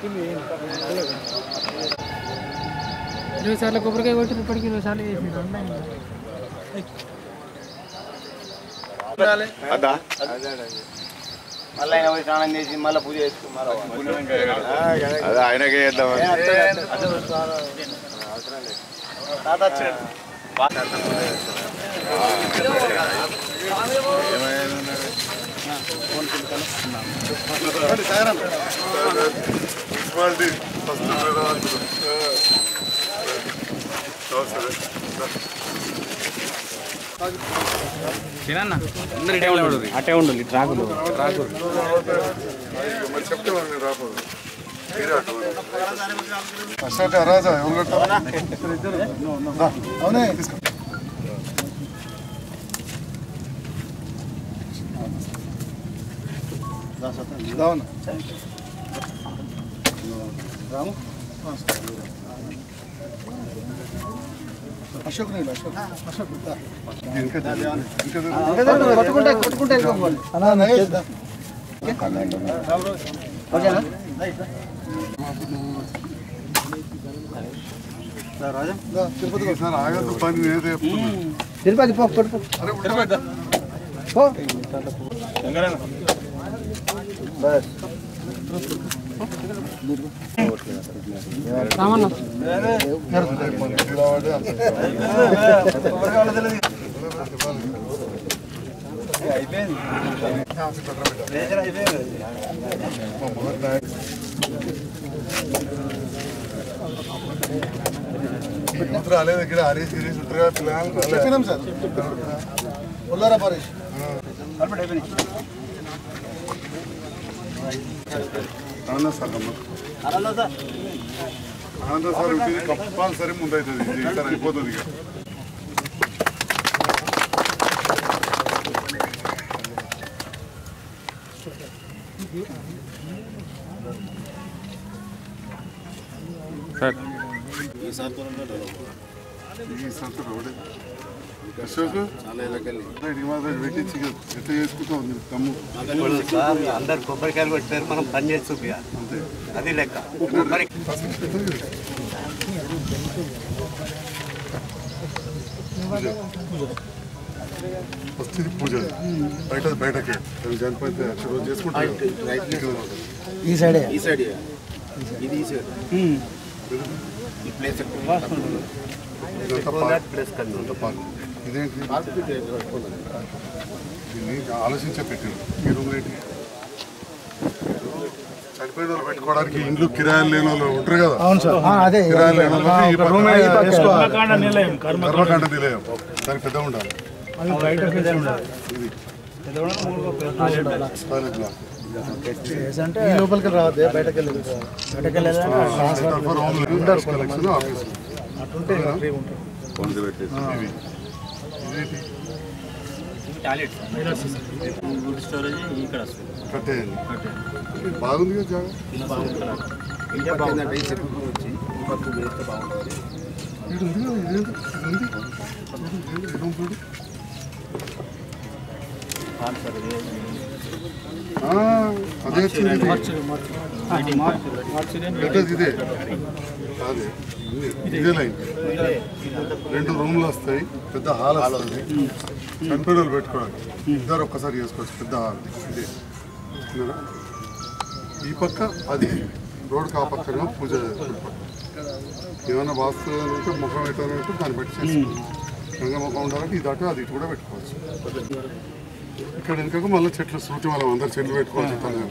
ఇరవై సార్లు కొబ్బరికాయ కొట్టి ఇప్పటికి ఇరవై సార్లు చేసి అదా మళ్ళీ ఆయన పోయి స్నానం చేసి మళ్ళీ పూజ చేసుకుని మళ్ళీ అదే ఆయనకే చేద్దామని అటే ఉండాలి ట్రాకులు రాజా ఎవరు అవునే తీసుకో దావన రాము అశోక్ నీళ్ళు అశోక్ అశోక్ దా. ఇంకా ఇంకా పట్టుకుంటే పట్టుకుంటే వెళ్ళిపోవాలి అలా నగేష్ దా. ఓకేనా దా, తిరుపతికి సార్ ఆగదు పని నేనే చెప్తున్నా తిరుపతి పో పట్టుకో అరే ఉంటా పో రామన్న రాలేదు ఇక్కడ హరీష్ గిరీష్ ఉంటారుగా పిల్లలు చెప్పినాం సార్ ఉల్లారా పరేష్ ఆనంద సార్ అమ్మ ఆనంద సార్ ఉంటుంది కంపల్సరీ ముందు అవుతుంది ఇది ఇక్కడ అయిపోతుంది ఇక ఈ సంత రోడే అశోక్ ఈ మాత్రం పెట్టించి ఇక ఎట్లా చేసుకుంటా ఉంది తమ్ము అందరు కొబ్బరికాయలు కొట్టారు మనం పని చేసి చూపించాలి అంతే అది లెక్క మరి ఫస్ట్ ఇది పూజ బయట బయటకే అవి చనిపోతే అక్కడ రోజు చేసుకుంటారు ఇక్కడ ఉంటుంది. ఈ సైడే ఈ సైడ్ ఇది ఈ సైడ్ ఈ ప్లేస్ ఇదంతా పార్క్. ప్లేస్ కన్నా ఇదంతా పార్క్. ఇదేంటి దీన్ని ఆలోచించే పెట్టారు ఈ రూమ్ ఏంటి చనిపోయిన వాళ్ళు పెట్టుకోవడానికి ఇండ్లు కిరాయిలు లేని వాళ్ళు ఉంటారు కదా అవును సార్ అదే కిరాయిలు లేని వాళ్ళకి ఈ పక్కన వేసుకోవాలి. కర్మకాండ నిలయం దానికి పెద్ద ఉండాలి ఇది టాయిలెట్ బ్లాక్. అంటే ఈ లోపలికి రావద్దు బయటకు వెళ్ళి బయటకు వెళ్ళి centre for home land collection office అటుంటే ఫ్రీ ఉంటుంది ఇవి ఇదేంటి స్టోరేజ్ ఇక్కడ వస్తుంది కట్టేయండి బాగుంది కదా జాగా ఇండియా బాగుందంటే ఈ చెట్టు వచ్చి ఈ పక్క వేస్తే బాగుంటుంది ఇది ఉంది కదా ఇదేంటి ఇది ఉంది ఇది రూమ్ చూడు ఆ, అదే వచ్చింది ఇది. పెద్దది ఇదే అదే ఇదే లైన్ రెండు రూమ్లు వస్తాయి పెద్ద హాల్ వస్తుంది కంప్యూటర్లు పెట్టుకోవడానికి ఇద్దరు ఒక్కసారి చేసుకోవచ్చు పెద్ద హాల్ ఇదే చూసారా? ఈ పక్క అది రోడ్కి ఆ పక్కన పూజ చేసుకుంటాం ఏమైనా వాస్తు ఉంటే ముఖం పెట్టాలంటే దాన్ని బట్టి చేసుకోవచ్చు గంగ ముఖం ఉండాలంటే ఇది అటు అది ఇటు కూడా పెట్టుకోవచ్చు ఇక్కడ వెనుక మళ్ళీ చెట్లు శృతి మనం అందరు చెట్లు పెట్టుకోవచ్చు తను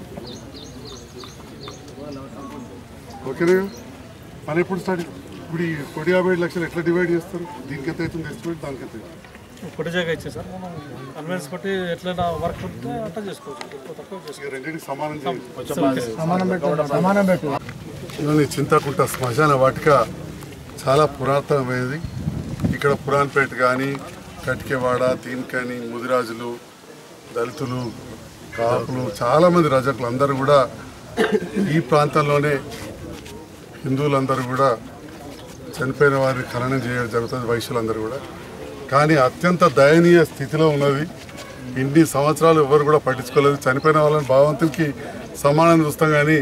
ఓకేనా పని ఎప్పుడు స్టార్ట్ ఇప్పుడు ఈ కోటి యాభై ఏడు లక్షలు ఎట్లా డివైడ్ చేస్తారు దీనికి ఎంత అవుతుంది ఎస్టిమేట్ దానికి ఎంత అవుతుంది ఒకటి జాగా ఇచ్చే సార్ మనం కన్వెన్స్ బట్టి ఎట్లైనా వర్క్ ఉంటే అట్లా చేసుకోవచ్చు ఎక్కువ తక్కువ చేసుకోవచ్చు ఇక రెండింటికి సమానం చేయండి సమానం పెట్టు సమానం పెట్టు ఇవన్నీ చింతకుంట శ్మశాన వాటిక చాలా పురాతనమైనది ఇక్కడ పురాణపేట కానీ కటికేవాడ తీన్కని ముదిరాజులు దళితులు కాపులు చాలామంది రజకులు అందరూ కూడా ఈ ప్రాంతంలోనే హిందువులందరూ కూడా చనిపోయిన వారిని ఖననం చేయడం జరుగుతుంది వైశ్యులందరూ కూడా కానీ అత్యంత దయనీయ స్థితిలో ఉన్నది ఇన్ని సంవత్సరాలు ఎవరు కూడా పట్టించుకోలేదు చనిపోయిన వాళ్ళని భావంతునికి సమానం చూస్తాం కానీ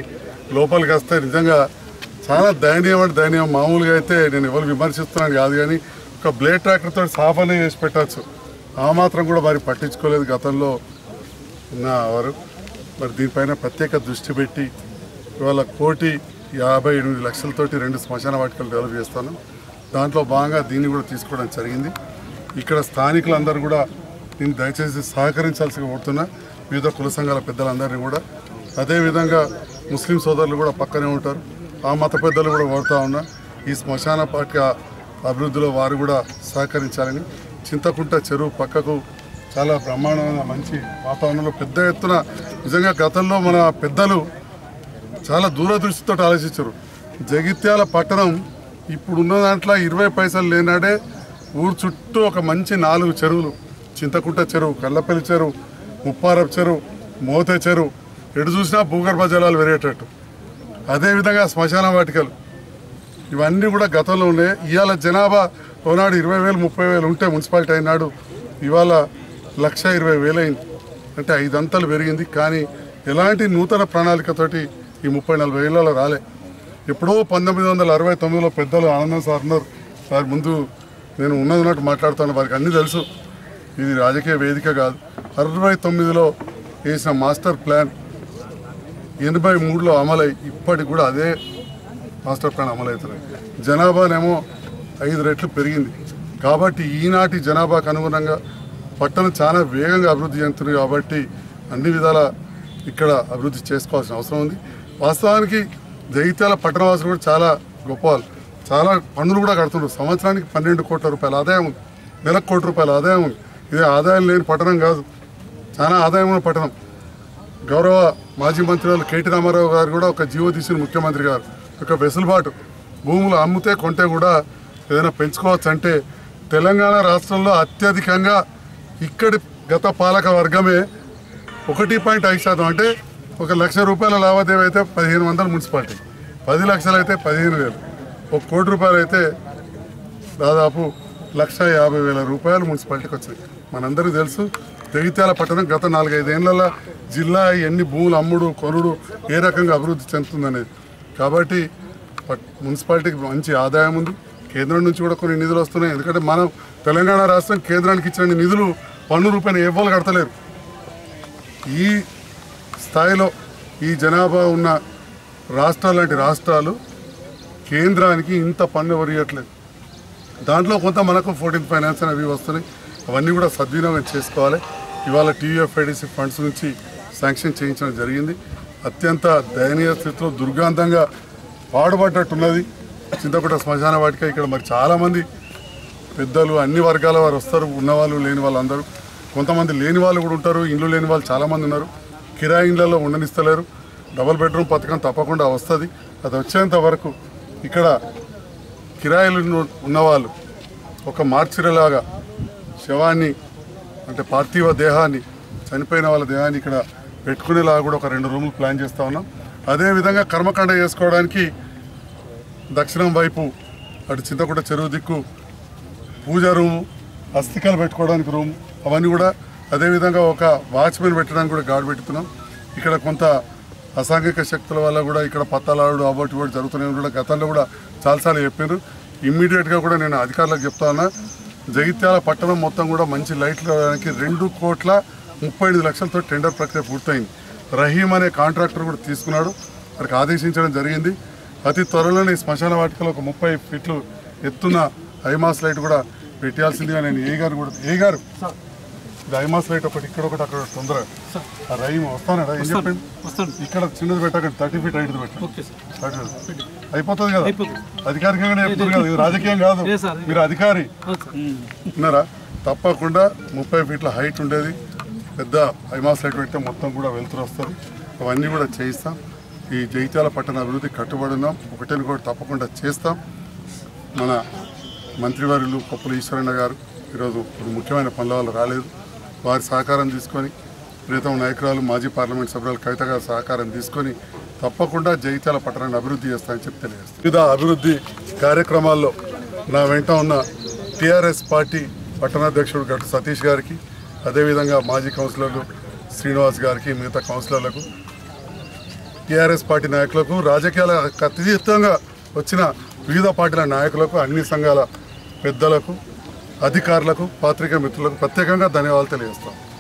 లోపలికి వస్తే నిజంగా చాలా దయనీయం అంటే దయనీయం మామూలుగా అయితే నేను ఎవరు విమర్శిస్తున్నాను కాదు కానీ ఒక బ్లేడ్ ట్రాక్టర్తో సాఫనే చేసి పెట్టచ్చు ఆ మాత్రం కూడా మరి పట్టించుకోలేదు గతంలో ఉన్నవారు మరి దీనిపైన ప్రత్యేక దృష్టి పెట్టి ఇవాళ కోటి యాభై ఎనిమిది లక్షలతోటి రెండు శ్మశాన వాటికలు డెవలప్ చేస్తాను దాంట్లో భాగంగా దీన్ని కూడా తీసుకోవడం జరిగింది ఇక్కడ స్థానికులందరూ కూడా దీన్ని దయచేసి సహకరించాల్సి కోరుతున్నా వివిధ కుల సంఘాల పెద్దలందరినీ కూడా అదేవిధంగా ముస్లిం సోదరులు కూడా పక్కనే ఉంటారు ఆ మత పెద్దలు కూడా కోరుతా ఉన్నా ఈ శ్మశాన పార్క అభివృద్ధిలో వారు కూడా సహకరించాలని చింతకుంట చెరువు పక్కకు చాలా బ్రహ్మాండమైన మంచి వాతావరణంలో పెద్ద ఎత్తున నిజంగా గతంలో మన పెద్దలు చాలా దూరదృష్టితో ఆలోచించారు జగిత్యాల పట్టణం ఇప్పుడున్న దాంట్లో ఇరవై పైసలు లేనాడే ఊరు చుట్టూ ఒక మంచి నాలుగు చెరువులు చింతకుంట చెరువు కల్లపల్లి చెరువు ముప్పారపు చెరువు మోతే చెరువు ఎటు చూసినా భూగర్భ జలాలు పెరిగేటట్టు అదేవిధంగా శ్మశాన వాటికలు ఇవన్నీ కూడా గతంలో ఉన్నాయి ఇవాళ జనాభా ఓనాడు ఇరవై వేలు ముప్పై వేలు ఉంటే మున్సిపాలిటీ అయినాడు ఇవాళ లక్ష ఇరవై వేలు అయింది అంటే ఐదంతలు పెరిగింది కానీ ఎలాంటి నూతన ప్రణాళికతోటి ఈ ముప్పై నలభై ఏళ్ళలో రాలే ఎప్పుడో పంతొమ్మిది వందల అరవై తొమ్మిదిలో పెద్దలు ఆనందం సార్ ఉన్నారు సార్ ముందు నేను ఉన్నది ఉన్నట్టు మాట్లాడుతాను వారికి అన్నీ తెలుసు ఇది రాజకీయ వేదిక కాదు అరవై తొమ్మిదిలో వేసిన మాస్టర్ ప్లాన్ ఎనభై మూడులో అమలై ఇప్పటికి కూడా అదే మాస్టర్ ప్లాన్ అమలవుతున్నాయి జనాభానేమో ఐదు రెట్లు పెరిగింది కాబట్టి ఈనాటి జనాభాకు అనుగుణంగా పట్టణం చాలా వేగంగా అభివృద్ధి చెందుతుంది కాబట్టి అన్ని విధాల ఇక్కడ అభివృద్ధి చేసుకోవాల్సిన అవసరం ఉంది వాస్తవానికి జగిత్యాల పట్టణవాసులు కూడా చాలా గొప్ప వాళ్ళు చాలా పన్నులు కూడా కడుతున్నారు సంవత్సరానికి పన్నెండు కోట్ల రూపాయల ఆదాయం ఉంది నెలకు కోటి రూపాయల ఆదాయం ఉంది ఇది ఆదాయం లేని పట్టణం కాదు చాలా ఆదాయం ఉన్న పట్టణం గౌరవ మాజీ మంత్రి వాళ్ళు కేటీ రామారావు గారు కూడా ఒక జీవో తీసిన ముఖ్యమంత్రి గారు ఒక వెసులుబాటు భూములు అమ్మితే కొంటే కూడా ఏదైనా పెంచుకోవచ్చు అంటే తెలంగాణ రాష్ట్రంలో అత్యధికంగా ఇక్కడి గత పాలక వర్గమే ఒకటి పాయింట్ ఐదు శాతం అంటే ఒక లక్ష రూపాయల లావాదేవీ అయితే పదిహేను వందల మున్సిపాలిటీ పది లక్షలు అయితే పదిహేను వేలు ఒక కోటి రూపాయలు అయితే దాదాపు లక్ష యాభై వేల రూపాయలు మున్సిపాలిటీకి వచ్చినాయి మనందరికీ తెలుసు జగిత్యాల పట్టణం గత నాలుగైదేళ్లలో జిల్లా ఎన్ని భూములు అమ్ముడు కొనుడు ఏ రకంగా అభివృద్ధి చెందుతుందనేది కాబట్టి పట్- మున్సిపాలిటీకి మంచి ఆదాయం ఉంది కేంద్రం నుంచి కూడా కొన్ని నిధులు వస్తున్నాయి ఎందుకంటే మనం తెలంగాణ రాష్ట్రం కేంద్రానికి ఇచ్చిన నిధులు పన్ను రూపాయలు ఎవ్వరు కడతలేరు ఈ స్థాయిలో ఈ జనాభా ఉన్న రాష్ట్రాలు లాంటి రాష్ట్రాలు కేంద్రానికి ఇంత పన్ను ఎవరు ఇవ్వట్లేదు దాంట్లో కొంత మనకు ఫోర్టీన్ ఫైనాన్స్ అవి వస్తున్నాయి అవన్నీ కూడా సద్వినియోగం చేసుకోవాలి ఇవాళ టీయూఎఫ్ఐడిసి ఫండ్స్ నుంచి శాంక్షన్ చేయించడం జరిగింది అత్యంత దయనీయ స్థితిలో దుర్గాంతంగా పాడుపడ్డట్టున్నది చింతకుంట శ్మశాన వాటిక ఇక్కడ మరి చాలామంది పెద్దలు అన్ని వర్గాల వారు వస్తారు ఉన్నవాళ్ళు లేని వాళ్ళందరూ కొంతమంది లేని వాళ్ళు కూడా ఉంటారు ఇండ్లు లేని వాళ్ళు చాలామంది ఉన్నారు కిరాయి ఇండ్లలో ఉండనిస్తలేరు డబుల్ బెడ్రూమ్ పథకం తప్పకుండా వస్తుంది అది వచ్చేంత వరకు ఇక్కడ కిరాయిలు ఉన్న- ఉన్నవాళ్ళు ఒక మార్చిరలాగా శవాన్ని అంటే పార్థివ దేహాన్ని చనిపోయిన వాళ్ళ దేహాన్ని ఇక్కడ పెట్టుకునేలాగా కూడా ఒక రెండు రూములు ప్లాన్ చేస్తూ ఉన్నాం అదేవిధంగా కర్మకాండ చేసుకోవడానికి దక్షిణం వైపు అటు చింతకుంట చెరువు దిక్కు పూజ రూము అస్థికలు పెట్టుకోవడానికి రూమ్ అవన్నీ కూడా అదేవిధంగా ఒక వాచ్మెన్ పెట్టడానికి కూడా గార్డ్ పెట్టుతున్నాం ఇక్కడ కొంత అసాంఘిక శక్తుల వల్ల కూడా ఇక్కడ పత్తలాడు అబోటి కూడా జరుగుతున్నాయి కూడా గతంలో కూడా చాలాసార్లు చెప్పారు ఇమ్మీడియట్గా కూడా నేను అధికారులకు చెప్తా ఉన్నా జగిత్యాల పట్టణం మొత్తం కూడా మంచి లైట్లు రావడానికి రెండు కోట్ల ముప్పై ఐదు లక్షలతో టెండర్ ప్రక్రియ పూర్తయింది రహీం అనే కాంట్రాక్టర్ కూడా తీసుకున్నాడు వారికి ఆదేశించడం జరిగింది అతి త్వరలోనే ఈ శ్మశాన వాటికలో ఒక ముప్పై ఫీట్లు ఎత్తున్న ఐమాస్ లైట్ కూడా పెట్టాల్సిందిగా నేను ఏ గారు కూడా ఏ గారు ఇది ఐమాస్ లైట్ ఒకటి ఇక్కడ ఒకటి అక్కడ ఒకటి తొందరగా ఆ రహీం వస్తానడా ఏం చెప్పండి వస్తాను ఇక్కడ చిన్నది పెట్టకండి థర్టీ ఫీట్ హైట్ పెట్టండి ఓకే సార్ థర్టీ అయిపోతుంది కదా అయిపోతుంది. అధికారికంగానే చెప్తున్నారు కదా ఇది రాజకీయం కాదు ఏ సార్? మీరు అధికారి అవును సార్ విన్నారా తప్పకుండా ముప్పై ఫీట్ల హైట్ ఉండేది పెద్ద ఐమాస్ లైట్ పెడితే మొత్తం కూడా వెలుతురు వస్తుంది అవన్నీ కూడా చేయిస్తాం ఈ జైత్యాల పట్టణ అభివృద్ధి కట్టుబడి ఉన్నాం ఒకటిని కూడా తప్పకుండా చేస్తాం మన మంత్రివర్యులు కొప్పుల ఈశ్వరన్న గారు ఈరోజు కొన్ని ముఖ్యమైన పనుల వల్ల రాలేదు వారి సహకారం తీసుకొని ప్రీతం నాయకురాలు మాజీ పార్లమెంట్ సభ్యురాలు కవిత గారి సహకారం తీసుకొని తప్పకుండా జైత్యాల పట్టణాన్ని అభివృద్ధి చేస్తామని చెప్పి తెలియజేస్తాం వివిధ అభివృద్ధి కార్యక్రమాల్లో నా వెంట ఉన్న టీఆర్ఎస్ పార్టీ పట్టణాధ్యక్షుడు గట్టు సతీష్ గారికి అదేవిధంగా మాజీ కౌన్సిలర్లు శ్రీనివాస్ గారికి మిగతా కౌన్సిలర్లకు టీఆర్ఎస్ పార్టీ నాయకులకు రాజకీయాల అతీతంగా వచ్చిన వివిధ పార్టీల నాయకులకు అన్ని సంఘాల పెద్దలకు అధికారులకు పాత్రికా మిత్రులకు ప్రత్యేకంగా ధన్యవాదాలు తెలియజేస్తాం